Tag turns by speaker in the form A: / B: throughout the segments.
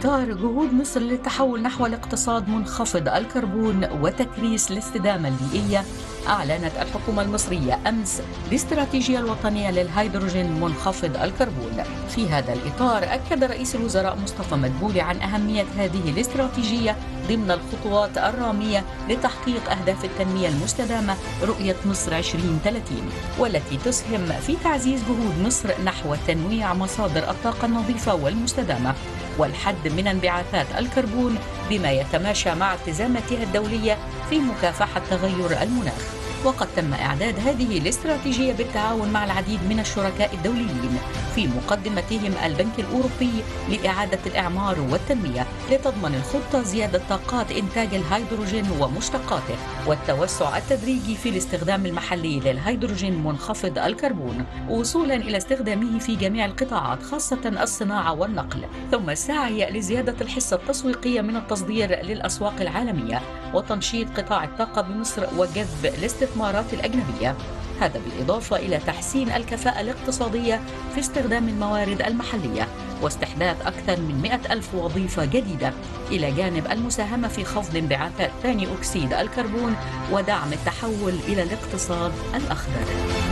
A: إطار جهود مصر للتحول نحو الاقتصاد منخفض الكربون وتكريس الاستدامة البيئية أعلنت الحكومة المصرية أمس الاستراتيجية الوطنية للهيدروجين منخفض الكربون في هذا الإطار أكد رئيس الوزراء مصطفى مدبولي عن أهمية هذه الاستراتيجية ضمن الخطوات الرامية لتحقيق أهداف التنمية المستدامة رؤية مصر 2030 والتي تسهم في تعزيز جهود مصر نحو تنويع مصادر الطاقة النظيفة والمستدامة والحد من انبعاثات الكربون بما يتماشى مع التزاماتها الدولية في مكافحة تغير المناخ وقد تم إعداد هذه الاستراتيجية بالتعاون مع العديد من الشركاء الدوليين في مقدمتهم البنك الأوروبي لإعادة الإعمار والتنمية لتضمن الخطة زيادة طاقات إنتاج الهيدروجين ومشتقاته والتوسع التدريجي في الاستخدام المحلي للهيدروجين منخفض الكربون وصولا إلى استخدامه في جميع القطاعات خاصة الصناعة والنقل ثم السعي لزيادة الحصة التسويقية من التصدير للأسواق العالمية وتنشيط قطاع الطاقة بمصر وجذب الاستثمارات الأجنبية هذا بالإضافة إلى تحسين الكفاءة الاقتصادية في استخدام الموارد المحلية واستحداث أكثر من 100 ألف وظيفة جديدة إلى جانب المساهمة في خفض انبعاثات ثاني أكسيد الكربون ودعم التحول إلى الاقتصاد الأخضر.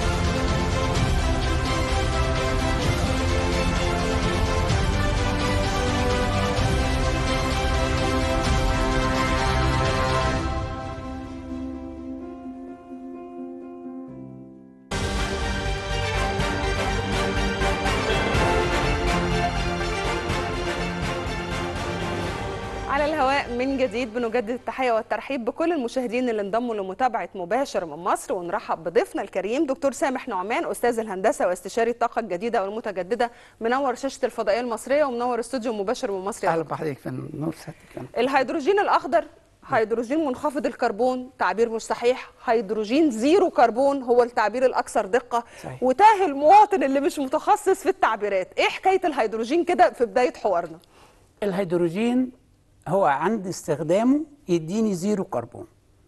B: على الهواء من جديد بنجدد التحية والترحيب بكل المشاهدين اللي انضموا لمتابعة مباشر من مصر ونرحب بضيفنا الكريم دكتور سامح نعمان أستاذ الهندسة واستشاري الطاقة الجديدة والمتجددة منور شاشة الفضائية المصرية ومنور استوديو مباشر من مصر يا
C: اهلا
B: دكتور.
C: بحضرتك فندم نور سعادتك
B: الهيدروجين الأخضر هيدروجين منخفض الكربون تعبير مش صحيح هيدروجين زيرو كربون هو التعبير الأكثر دقة
C: صحيح.
B: وتاه المواطن اللي مش متخصص في التعبيرات إيه حكاية الهيدروجين كده في بداية حوارنا
C: الهيدروجين هو عند استخدامه يديني زيرو كربون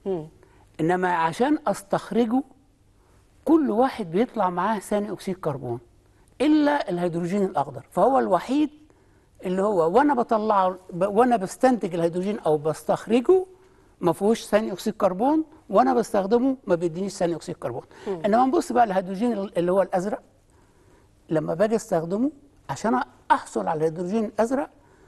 C: انما عشان استخرجه كل واحد بيطلع معاه ثاني اكسيد كربون الا الهيدروجين الاخضر فهو الوحيد اللي هو وانا بطلعه ب- وانا بستنتج الهيدروجين او بستخرجه ما فيهوش ثاني اكسيد كربون وانا بستخدمه ما بيدينيش ثاني اكسيد كربون انما نبص بقى الهيدروجين اللي هو الازرق لما باجي استخدمه عشان احصل على الهيدروجين الازرق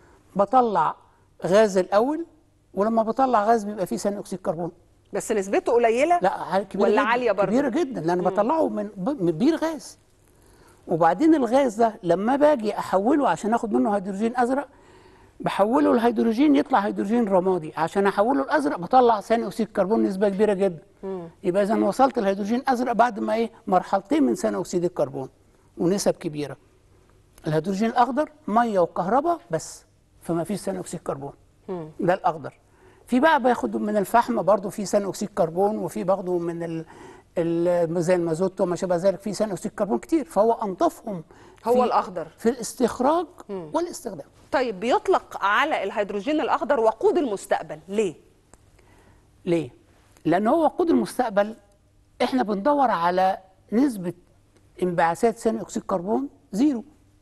C: بطلع غاز الاول ولما بطلع غاز بيبقى فيه ثاني اكسيد كربون
B: بس نسبته قليلة
C: لا عال- كبيره
B: ولا
C: جدا
B: عالية برضه؟
C: كبيره جدا لان بطلعه من ب- من بير غاز وبعدين الغاز ده لما باجي احوله عشان اخد منه هيدروجين ازرق بحوله الهيدروجين يطلع هيدروجين رمادي عشان احوله الازرق بطلع ثاني اكسيد كربون نسبه كبيره جدا يبقى اذا وصلت الهيدروجين ازرق بعد ما ايه مرحلتين من ثاني اكسيد الكربون ونسب كبيره الهيدروجين الاخضر ميه وكهرباء بس فما فيش ثاني اكسيد كربون ده الاخضر في بقى باخد من الفحم برضه في ثاني اكسيد كربون وفي برضه من ال ال- زي المازوت وما شابه ذلك في ثاني اكسيد كربون كتير فهو انضفهم
B: هو
C: في-
B: الأخضر.
C: في الاستخراج والاستخدام
B: طيب بيطلق على الهيدروجين الأخضر وقود المستقبل ليه؟
C: ليه؟ لأن هو وقود المستقبل احنا بندور على نسبة انبعاثات ثاني أكسيد كربون زيرو.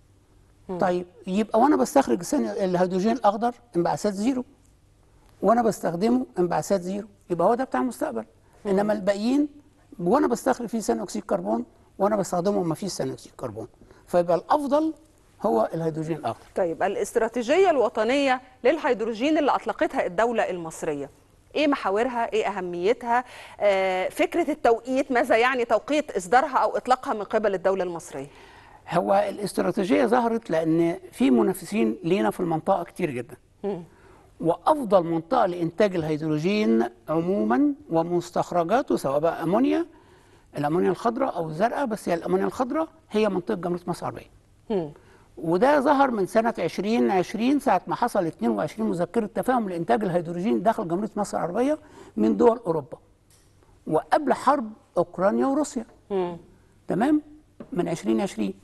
C: طيب يبقى وأنا بستخرج ثاني الهيدروجين الأخضر انبعاثات زيرو. وأنا بستخدمه انبعاثات زيرو، يبقى هو ده بتاع المستقبل. إنما الباقيين وأنا بستخرج فيه ثاني أكسيد كربون وأنا بستخدمه ما فيش ثاني أكسيد كربون. فيبقى الأفضل هو الهيدروجين الأخضر.
B: طيب الاستراتيجية الوطنية للهيدروجين اللي أطلقتها الدولة المصرية ايه محاورها ايه اهميتها آه فكره التوقيت ماذا يعني توقيت اصدارها او اطلاقها من قبل الدوله المصريه
C: هو الاستراتيجية ظهرت لأن في منافسين لينا في المنطقة كتير جدا وأفضل منطقة لإنتاج الهيدروجين عموما ومستخرجاته سواء بقى أمونيا الأمونيا الخضراء أو الزرقاء بس هي الأمونيا الخضراء هي منطقة جمهورية مصر العربية وده ظهر من سنة 2020 ساعة ما حصل 22 مذكرة تفاهم لإنتاج الهيدروجين داخل جمهورية مصر العربية من دول أوروبا وقبل حرب أوكرانيا وروسيا تمام من 2020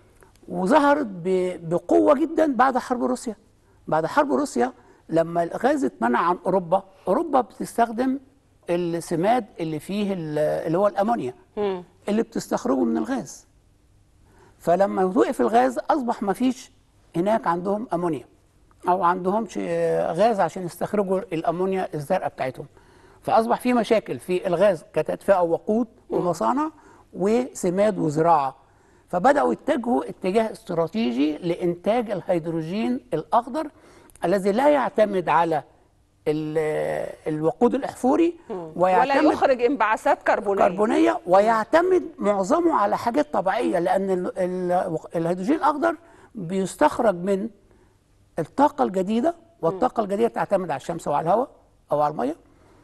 C: وظهرت ب- بقوه جدا بعد حرب روسيا بعد حرب روسيا لما الغاز اتمنع عن اوروبا اوروبا بتستخدم السماد اللي فيه ال- اللي هو الامونيا اللي بتستخرجه من الغاز فلما وقف الغاز اصبح ما فيش هناك عندهم امونيا او عندهمش آه، غاز عشان يستخرجوا الامونيا الزرقاء بتاعتهم فاصبح في مشاكل في الغاز كتدفئه ووقود ومصانع وسماد وزراعه فبداوا يتجهوا اتجاه استراتيجي لانتاج الهيدروجين الاخضر الذي لا يعتمد على ال- الوقود الاحفوري
B: ولا
C: ويعتمد
B: يخرج انبعاثات كربونيه
C: كربونيه ويعتمد معظمه على حاجات طبيعيه لان ال- ال- الهيدروجين الاخضر بيستخرج من الطاقه الجديده والطاقه الجديده تعتمد على الشمس وعلى الهواء او على الميه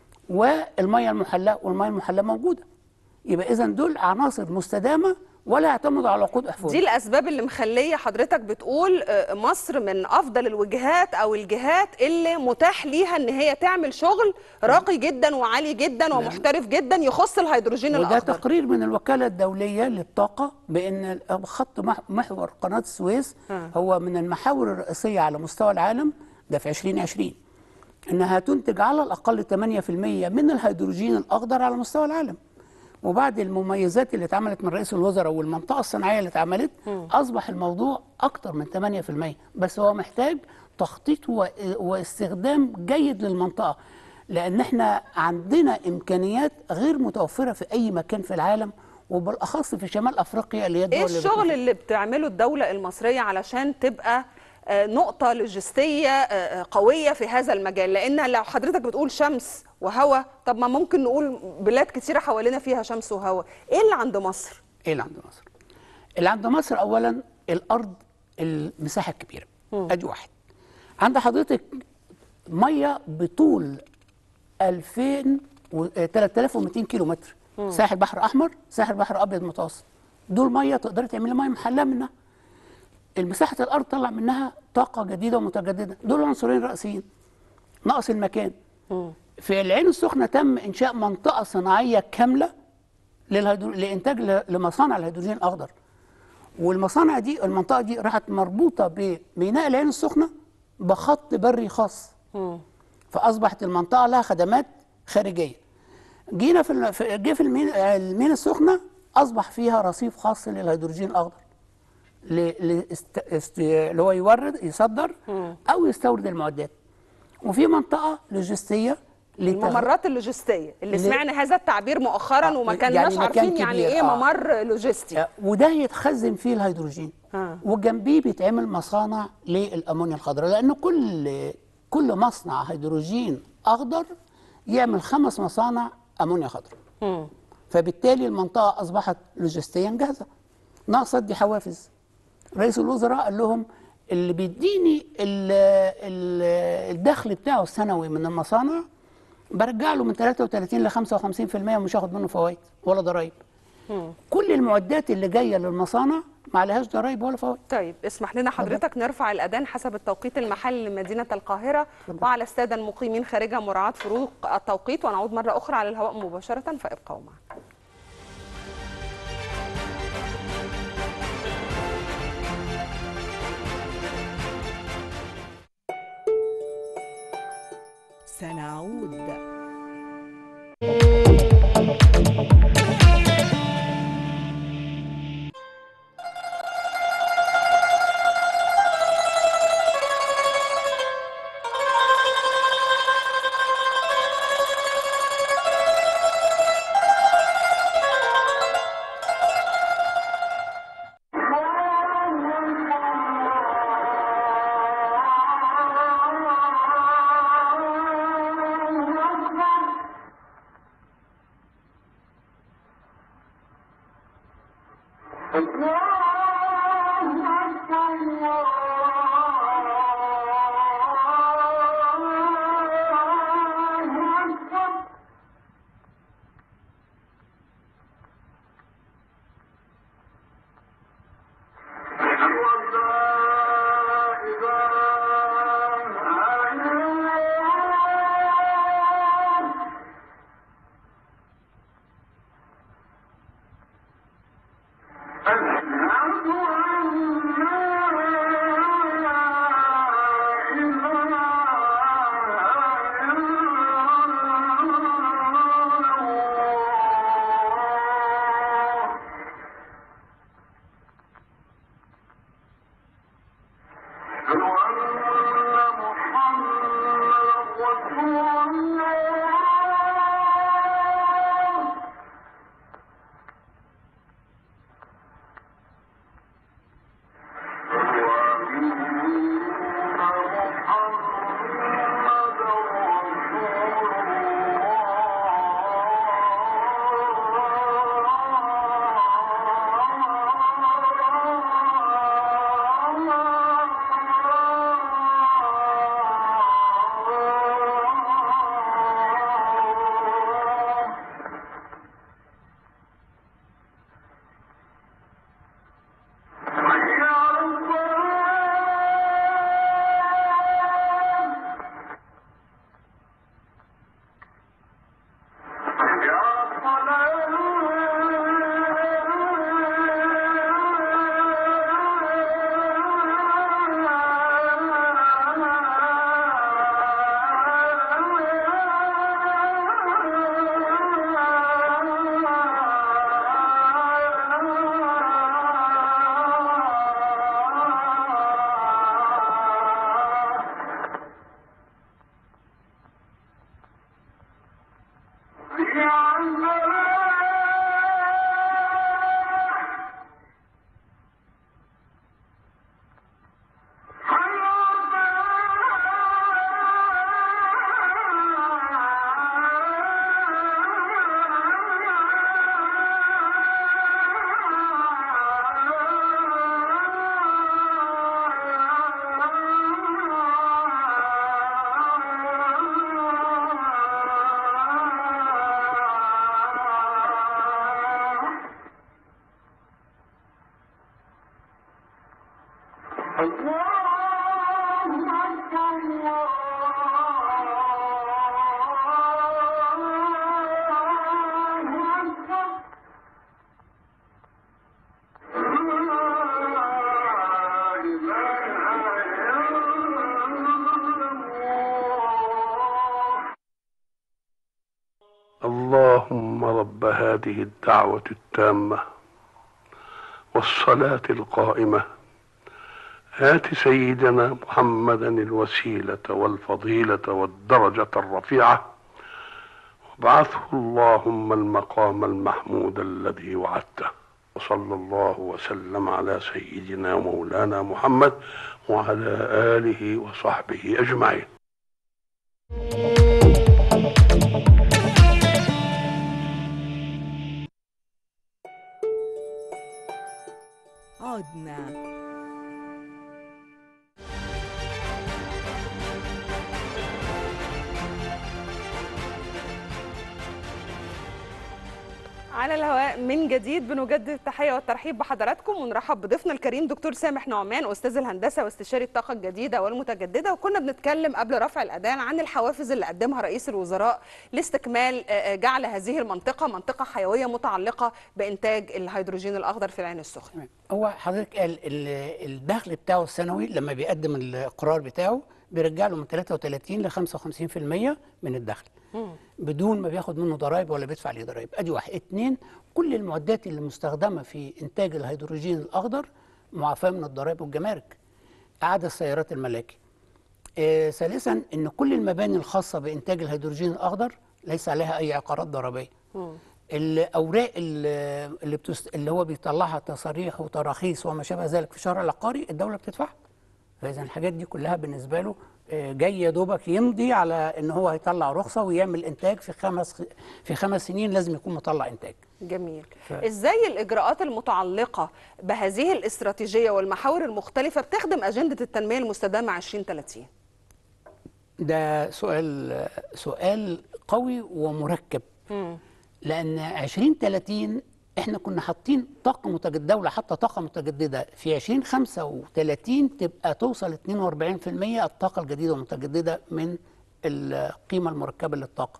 C: والميه المحلاه والميه المحلاه موجوده يبقى اذا دول عناصر مستدامه ولا يعتمدوا على وقود احفوري
B: دي الاسباب اللي مخليه حضرتك بتقول آه، مصر من افضل الوجهات او الجهات اللي متاح ليها ان هي تعمل شغل راقي جدا وعالي جدا ومحترف جدا يخص الهيدروجين
C: وده
B: الاخضر
C: تقرير من الوكالة الدولية للطاقة بأن خط مح- محور قناة السويس
B: آه.
C: هو من المحاور الرئيسية على مستوى العالم ده في 2020 إنها تنتج على الأقل 8% من الهيدروجين الأخضر على مستوى العالم وبعد المميزات اللي اتعملت من رئيس الوزراء والمنطقة الصناعية اللي اتعملت أصبح الموضوع أكتر من 8% بس هو محتاج تخطيط و- واستخدام جيد للمنطقة لأن احنا عندنا إمكانيات غير متوفرة في أي مكان في العالم وبالأخص في شمال أفريقيا اللي هي الدول
B: ايه
C: اللي
B: الشغل
C: بتنتج.
B: اللي بتعمله الدوله المصريه علشان تبقى آه، نقطة لوجستية آه، آه، قوية في هذا المجال لأن لو حضرتك بتقول شمس وهواء طب ما ممكن نقول بلاد كتيرة حوالينا فيها شمس وهواء إيه اللي عند مصر؟
C: ايه اللي عند مصر؟ اللي عند مصر اولا الارض المساحه الكبيره ادي واحد عند حضرتك ميه بطول 2000 و 3200 كيلو متر ساحل بحر احمر ساحل بحر ابيض متوسط دول ميه تقدري تعملي ميه محلاه منها المساحه الارض طلع منها طاقه جديده ومتجدده دول عنصرين رئيسيين نقص المكان في العين السخنه تم انشاء منطقه صناعيه كامله للهيدرو... لانتاج ل- لمصانع الهيدروجين الاخضر والمصانع دي المنطقه دي راحت مربوطه بميناء العين السخنه بخط بري خاص فاصبحت المنطقه لها خدمات خارجيه جينا في ال- في- جه في المينا المينا السخنه اصبح فيها رصيف خاص للهيدروجين الاخضر ل- لاست... است... اللي هو يورد يصدر او يستورد المعدات وفي منطقه لوجستيه لتغ-
B: الممرات اللوجستية اللي
C: ل-
B: سمعنا هذا التعبير مؤخرا
C: آه،
B: وما
C: يعني
B: كناش
C: مكان
B: عارفين يعني
C: كبير،
B: إيه
C: آه.
B: ممر لوجستي
C: آه، وده يتخزن فيه الهيدروجين
B: آه.
C: وجنبيه بيتعمل مصانع للامونيا الخضراء لان كل كل مصنع هيدروجين اخضر يعمل خمس مصانع امونيا خضراء
B: مم.
C: فبالتالي المنطقه اصبحت لوجستيا جاهزه ناقصه دي حوافز رئيس الوزراء قال لهم اللي بيديني ال- ال- الدخل بتاعه السنوي من المصانع برجع له من 33 ل 55% ومش هاخد منه فوائد ولا ضرائب كل المعدات اللي جايه للمصانع ما عليهاش ضرائب ولا فوائد
B: طيب اسمح لنا حضرتك نرفع الأذان حسب التوقيت المحلي لمدينة القاهرة وعلى السادة المقيمين خارجها مراعاة فروق التوقيت ونعود مرة أخرى على الهواء مباشرة فابقوا معنا
D: سنعود
E: أشهد اللهم رب هذه الدعوة التامة والصلاة القائمة آت سيدنا محمدا الوسيلة والفضيلة والدرجة الرفيعة وابعثه اللهم المقام المحمود الذي وعدته وصلى الله وسلم على سيدنا مولانا محمد وعلى آله وصحبه أجمعين
D: عدنا
B: على الهواء من جديد بنجدد التحيه والترحيب بحضراتكم ونرحب بضيفنا الكريم دكتور سامح نعمان استاذ الهندسه واستشاري الطاقه الجديده والمتجدده وكنا بنتكلم قبل رفع الاذان عن الحوافز اللي قدمها رئيس الوزراء لاستكمال آه، آه، جعل هذه المنطقه منطقه حيويه متعلقه بانتاج الهيدروجين الاخضر في العين السخنه
C: تمام. هو حضرتك قال ال- الدخل بتاعه السنوي لما بيقدم القرار بتاعه بيرجع له من 33 ل 55% من الدخل بدون ما بياخد منه ضرائب ولا بيدفع عليه ضرائب ادي واحد اتنين كل المعدات اللي مستخدمه في انتاج الهيدروجين الاخضر معافاه من الضرائب والجمارك عدا السيارات الملاكي آه ثالثا ان كل المباني الخاصه بانتاج الهيدروجين الاخضر ليس عليها اي عقارات ضريبيه الاوراق اللي اللي, بتست... اللي هو بيطلعها تصاريح وتراخيص وما شابه ذلك في الشهر العقاري الدوله بتدفعها فاذا الحاجات دي كلها بالنسبه له آه، جاي يا دوبك يمضي على ان هو هيطلع رخصه ويعمل انتاج في خمس في خمس سنين لازم يكون مطلع انتاج
B: جميل
C: ف-
B: ازاي الاجراءات المتعلقه بهذه الاستراتيجيه والمحاور المختلفه بتخدم اجنده التنميه المستدامه 2030
C: ده سؤال سؤال قوي ومركب لان 2030 احنا كنا حاطين طاقه متجدده ولا حتى طاقه متجدده في 2035 تبقى توصل 42% الطاقه الجديده والمتجدده من القيمه المركبه للطاقه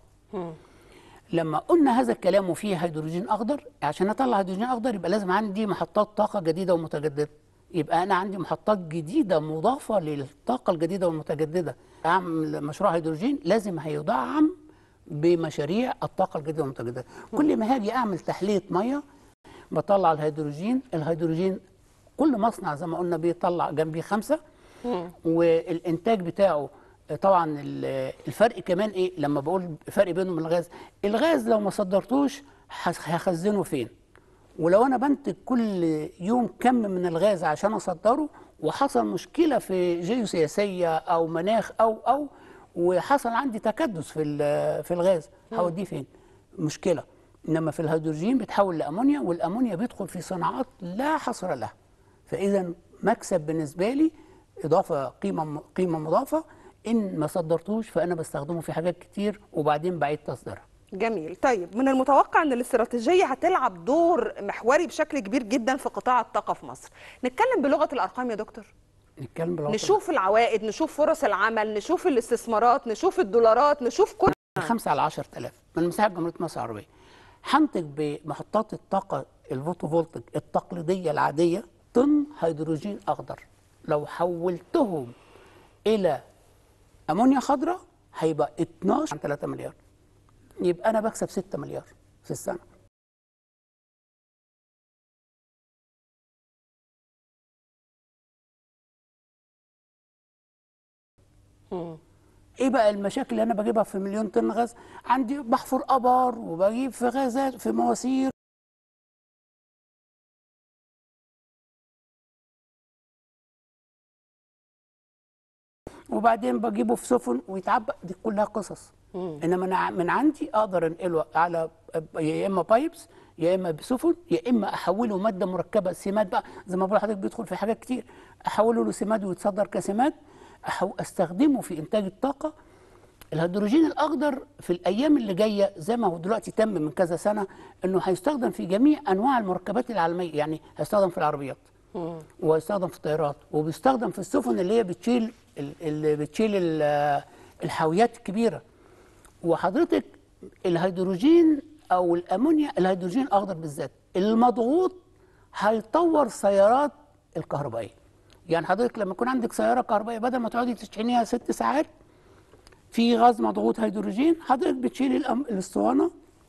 C: لما قلنا هذا الكلام وفيه هيدروجين اخضر عشان اطلع هيدروجين اخضر يبقى لازم عندي محطات طاقه جديده ومتجدده يبقى انا عندي محطات جديده مضافه للطاقه الجديده والمتجدده اعمل مشروع هيدروجين لازم هيدعم بمشاريع الطاقه الجديده والمتجدده كل ما هاجي اعمل تحليه ميه بطلع الهيدروجين الهيدروجين كل مصنع زي ما قلنا بيطلع جنبيه خمسه والانتاج بتاعه طبعا ال- الفرق كمان ايه لما بقول فرق بينه وبين الغاز الغاز لو ما صدرتوش هخ- هخزنه فين ولو انا بنتج كل يوم كم من الغاز عشان اصدره وحصل مشكله في جيوسياسيه او مناخ او او وحصل عندي تكدس في ال- في الغاز هوديه فين مشكله انما في الهيدروجين بيتحول لامونيا والامونيا بيدخل في صناعات لا حصر لها فاذا مكسب بالنسبه لي اضافه قيمه قيمه مضافه ان ما صدرتوش فانا بستخدمه في حاجات كتير وبعدين بعيد تصديرها
B: جميل طيب من المتوقع ان الاستراتيجيه هتلعب دور محوري بشكل كبير جدا في قطاع الطاقه في مصر نتكلم بلغه الارقام يا دكتور
C: نتكلم بالعقل.
B: نشوف العوائد نشوف فرص العمل نشوف الاستثمارات نشوف الدولارات نشوف كل
C: من 5 على 10000 من مساحه جمهوريه مصر العربيه هنتج بمحطات الطاقه الفوتوفولتيك التقليديه العاديه طن هيدروجين اخضر لو حولتهم الى امونيا خضراء هيبقى 12 عن 3 مليار يبقى انا بكسب 6 مليار في السنه ايه بقى المشاكل اللي انا بجيبها في مليون طن غاز عندي بحفر ابار وبجيب في غازات في مواسير وبعدين بجيبه في سفن ويتعبى دي كلها قصص انما انا من عندي اقدر انقله على يا اما بايبس يا اما بسفن يا اما احوله ماده مركبه سماد بقى زي ما بقول لحضرتك بيدخل في حاجات كتير احوله لسماد ويتصدر كسماد أحو استخدمه في انتاج الطاقه الهيدروجين الاخضر في الايام اللي جايه زي ما هو دلوقتي تم من كذا سنه انه هيستخدم في جميع انواع المركبات العالميه يعني هيستخدم في العربيات وهيستخدم في الطيارات وبيستخدم في السفن اللي هي بتشيل ال- اللي بتشيل ال- الحاويات الكبيره وحضرتك الهيدروجين او الامونيا الهيدروجين الاخضر بالذات المضغوط هيطور السيارات الكهربائيه يعني حضرتك لما يكون عندك سياره كهربائيه بدل ما تقعدي تشحنيها ست ساعات في غاز مضغوط هيدروجين حضرتك بتشيلي الأم- الاسطوانه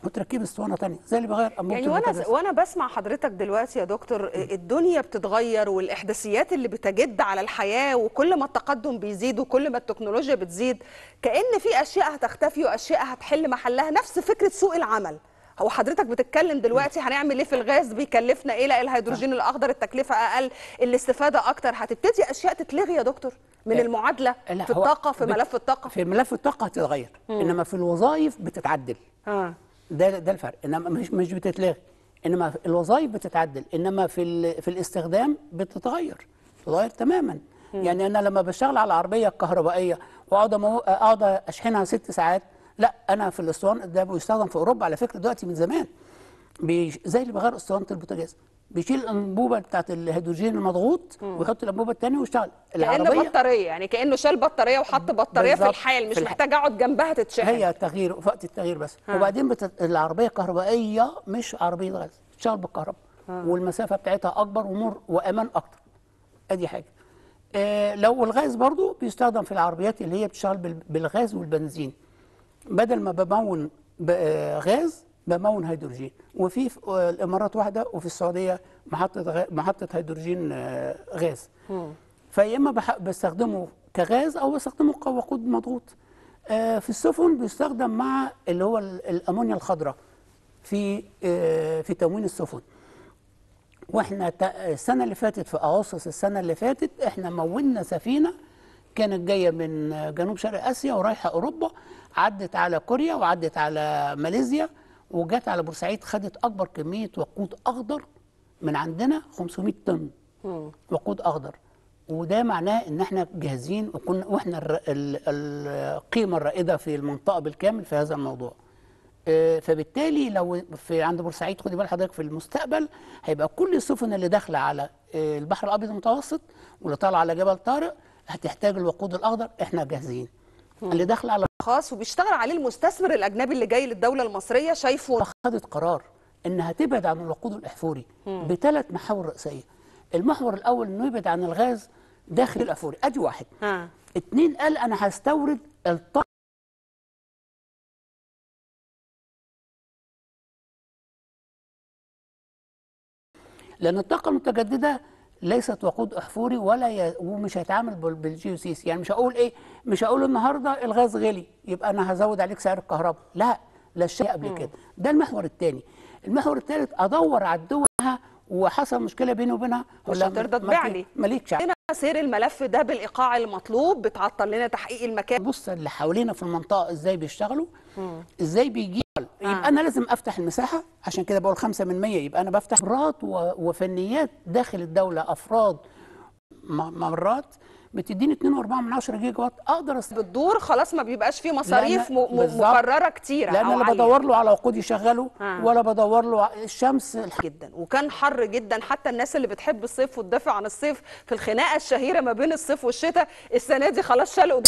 C: وتركب اسطوانه ثانيه زي اللي بغير انبوبه
B: يعني وانا
C: البوتاجاز.
B: وانا بسمع حضرتك دلوقتي يا دكتور الدنيا بتتغير والاحداثيات اللي بتجد على الحياه وكل ما التقدم بيزيد وكل ما التكنولوجيا بتزيد كأن في اشياء هتختفي واشياء هتحل محلها نفس فكره سوق العمل هو حضرتك بتتكلم دلوقتي هنعمل ايه في الغاز بيكلفنا ايه لا الهيدروجين الاخضر التكلفه اقل الاستفاده اكتر هتبتدي اشياء تتلغي يا دكتور من
C: لا.
B: المعادله
C: لا،
B: في
C: هو
B: الطاقه في
C: بت-
B: ملف الطاقه
C: في ملف الطاقه هتتغير انما في الوظائف بتتعدل
B: اه
C: ده ده الفرق انما مش مش بتتلغي انما في الوظائف بتتعدل انما في ال- في الاستخدام بتتغير بتتغير تماما يعني انا لما بشتغل على العربيه الكهربائيه واقعد أمو- اقعد اشحنها ست ساعات لا انا في الاسطوان ده بيستخدم في اوروبا على فكره دلوقتي من زمان بيش زي اللي بغير اسطوانه البوتاجاز بيشيل الانبوبه بتاعت الهيدروجين المضغوط ويحط الانبوبه الثانيه ويشتغل
B: كانه بطاريه يعني كانه شال بطاريه وحط بطاريه في
C: بالظبط.
B: الحال مش
C: في الح-
B: محتاج اقعد جنبها تتشحن
C: هي التغيير وقت التغيير بس وبعدين بت... العربيه الكهربائيه مش عربيه غاز بتشتغل بالكهرباء والمسافه بتاعتها اكبر ومر وامان اكتر ادي حاجه آه لو الغاز برضو بيستخدم في العربيات اللي هي بتشتغل بال... بالغاز والبنزين بدل ما بمون ب- آه، غاز بمون هيدروجين وفي في آه، الامارات واحده وفي السعوديه محطه غ... محطه هيدروجين آه، غاز فيا اما بح... بستخدمه كغاز او بستخدمه كوقود مضغوط آه، في السفن بيستخدم مع اللي هو ال- الامونيا الخضراء في آه، في تموين السفن واحنا تا- السنه اللي فاتت في اغسطس السنه اللي فاتت احنا مولنا سفينه كانت جايه من جنوب شرق اسيا ورايحه اوروبا عدت على كوريا وعدت على ماليزيا وجت على بورسعيد خدت اكبر كميه وقود اخضر من عندنا 500 طن وقود اخضر وده معناه ان احنا جاهزين وكنا واحنا الر- ال- القيمه الرائده في المنطقه بالكامل في هذا الموضوع آه، فبالتالي لو في عند بورسعيد خدي بال حضرتك في المستقبل هيبقى كل السفن اللي داخله على آه، البحر الابيض المتوسط واللي طالعه على جبل طارق هتحتاج الوقود الاخضر احنا جاهزين اللي داخله على
B: خاص وبيشتغل عليه المستثمر الاجنبي اللي جاي للدوله المصريه شايفه
C: خدت قرار انها تبعد عن الوقود الاحفوري بثلاث محاور رئيسيه المحور الاول انه يبعد عن الغاز داخل الاحفوري ادي واحد
B: ها
C: اتنين قال انا هستورد الطاقه لان الطاقه المتجدده ليست وقود احفوري ولا ي... ومش هيتعامل بال- بالجيوسيس يعني مش هقول ايه مش هقول النهارده الغاز غلي يبقى انا هزود عليك سعر الكهرباء لا لا الشيء قبل كده ده المحور الثاني المحور الثالث ادور على الدول وحصل مشكله بيني وبينها
B: مش
C: ولا
B: هترضى
C: ما-
B: تبيع
C: ما-
B: لي.
C: مالكش عقل.
B: هنا سير الملف ده بالايقاع المطلوب بتعطل لنا تحقيق المكان
C: بص اللي حوالينا في المنطقه ازاي بيشتغلوا ازاي بيجي يبقى انا لازم افتح المساحه عشان كده بقول 5 من 100 يبقى انا بفتح خبرات و- وفنيات داخل الدوله افراد م- مرات بتديني 2.4 من 10 جيجا وات اقدر أست...
B: بتدور خلاص ما بيبقاش فيه مصاريف
C: لأن-
B: م- م-
C: بالظبط.
B: مكرره كتيره
C: لان
B: أو
C: انا
B: عالية.
C: بدور له على وقود يشغله
B: آه.
C: ولا بدور له ع- الشمس الح-
B: جدا وكان حر جدا حتى الناس اللي بتحب الصيف وتدافع عن الصيف في الخناقه الشهيره ما بين الصيف والشتاء السنه دي خلاص شالوا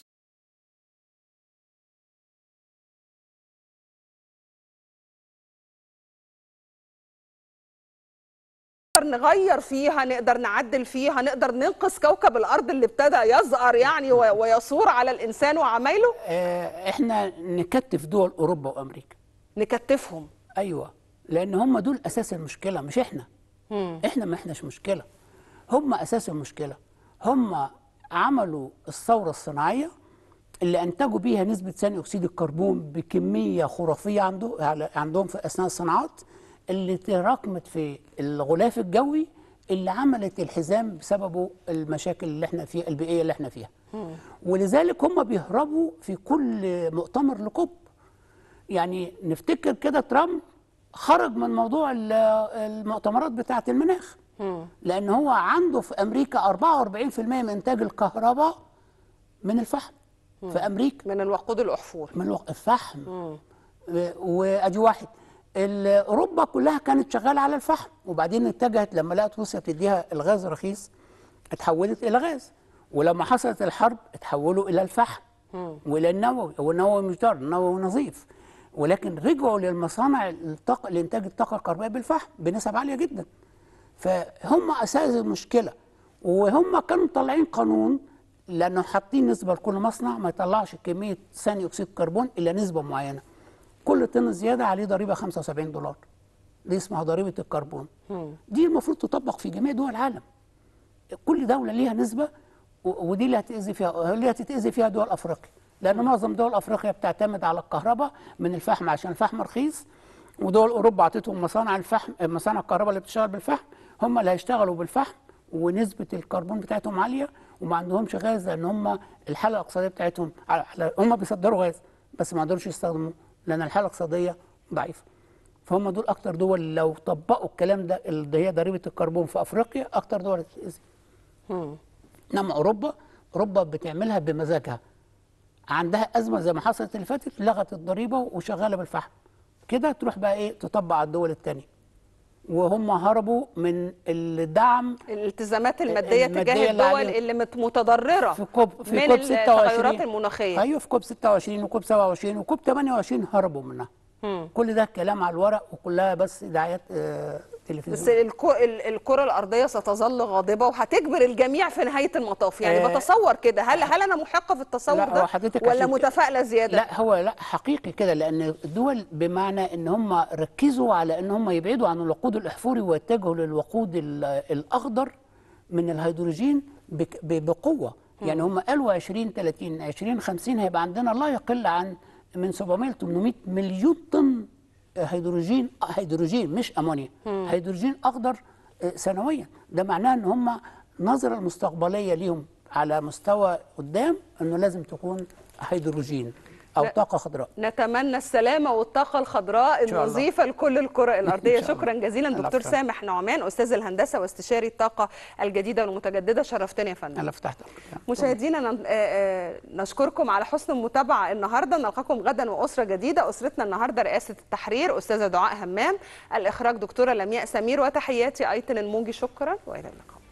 B: نقدر نغير فيها نقدر نعدل فيها نقدر ننقذ كوكب الارض اللي ابتدى يزقر يعني و- ويثور على الانسان وعمايله
C: آه احنا نكتف دول اوروبا وامريكا
B: نكتفهم
C: ايوه لان هم دول اساس المشكله مش احنا احنا ما احناش مشكله هم اساس المشكله هم عملوا الثوره الصناعيه اللي انتجوا بيها نسبه ثاني اكسيد الكربون بكميه خرافيه عنده على- عندهم في اثناء الصناعات اللي تراكمت في الغلاف الجوي اللي عملت الحزام بسببه المشاكل اللي احنا فيها البيئيه اللي احنا فيها ولذلك هم بيهربوا في كل مؤتمر لكوب يعني نفتكر كده ترامب خرج من موضوع ال- المؤتمرات بتاعه المناخ لان هو عنده في امريكا 44% من انتاج الكهرباء من الفحم في امريكا
B: من الوقود الاحفوري
C: من الوق- الفحم و- وادي واحد ال- اوروبا كلها كانت شغاله على الفحم وبعدين اتجهت لما لقت روسيا بتديها الغاز رخيص اتحولت الى غاز ولما حصلت الحرب اتحولوا الى الفحم والى النووي والنووي مش ضار النووي نظيف ولكن رجعوا للمصانع الطاقه لانتاج الطاقه الكهربائيه بالفحم بنسب عاليه جدا فهم اساس المشكله وهم كانوا مطلعين قانون لانه حاطين نسبه لكل مصنع ما يطلعش كميه ثاني اكسيد الكربون الا نسبه معينه كل طن زياده عليه ضريبه 75 دولار دي اسمها ضريبه الكربون دي المفروض تطبق في جميع دول العالم كل دوله ليها نسبه و- ودي اللي هتأذي فيها اللي هتتأذي فيها دول افريقيا لان معظم دول افريقيا بتعتمد على الكهرباء من الفحم عشان الفحم رخيص ودول اوروبا اعطتهم مصانع الفحم مصانع الكهرباء اللي بتشتغل بالفحم هم اللي هيشتغلوا بالفحم ونسبه الكربون بتاعتهم عاليه وما عندهمش غاز لان هم الحاله الاقتصاديه بتاعتهم على- على- هم بيصدروا غاز بس ما قدروش يستخدموه لان الحاله الاقتصاديه ضعيفه فهم دول اكتر دول لو طبقوا الكلام ده اللي هي ضريبه الكربون في افريقيا اكتر دول هتتاذي انما اوروبا اوروبا بتعملها بمزاجها عندها ازمه زي ما حصلت اللي فاتت لغت الضريبه وشغاله بالفحم كده تروح بقى ايه تطبق على الدول الثانيه وهم هربوا من الدعم
B: الالتزامات الماديه,
C: المادية
B: تجاه
C: اللي
B: الدول
C: عليهم.
B: اللي مت- متضرره
C: في كوب في
B: من
C: كوب 26
B: التغيرات المناخيه
C: ايوه في كوب 26 وكوب 27 وكوب 28 هربوا منها كل ده كلام على الورق وكلها بس دعايات آه
B: بس
C: تلفزيون
B: الكو... ال- الكره الارضيه ستظل غاضبه وهتجبر الجميع في نهايه المطاف يعني
C: آه.
B: بتصور كده هل هل انا محقه في التصور
C: لا،
B: ده
C: هو حضرتك
B: ولا
C: عشان-
B: متفائله زياده
C: لا هو لا حقيقي كده لان الدول بمعنى ان هم ركزوا على ان هم يبعدوا عن الوقود الاحفوري ويتجهوا للوقود ال- الاخضر من الهيدروجين بك- ب- بقوه يعني هم قالوا 20 30 20 50 هيبقى عندنا لا يقل عن من 700 ل 800 مليون طن هيدروجين هيدروجين مش امونيا هيدروجين اخضر آه، سنويا ده معناه ان هم النظره المستقبليه ليهم على مستوى قدام انه لازم تكون هيدروجين او
B: لا.
C: طاقه خضراء
B: نتمنى السلامه والطاقه الخضراء
C: شاء الله.
B: النظيفه لكل الكره الارضيه
C: إن شاء الله.
B: شكرا جزيلا
C: الله
B: دكتور
C: يفتح.
B: سامح نعمان استاذ الهندسه واستشاري الطاقه الجديده والمتجدده شرفتني يا فندم
C: انا فتحت
B: مشاهدينا نن- آه، آه، نشكركم على حسن المتابعه النهارده نلقاكم غدا واسره جديده اسرتنا النهارده رئاسه التحرير استاذه دعاء همام الاخراج دكتوره لمياء سمير وتحياتي ايتن الموجي شكرا والى اللقاء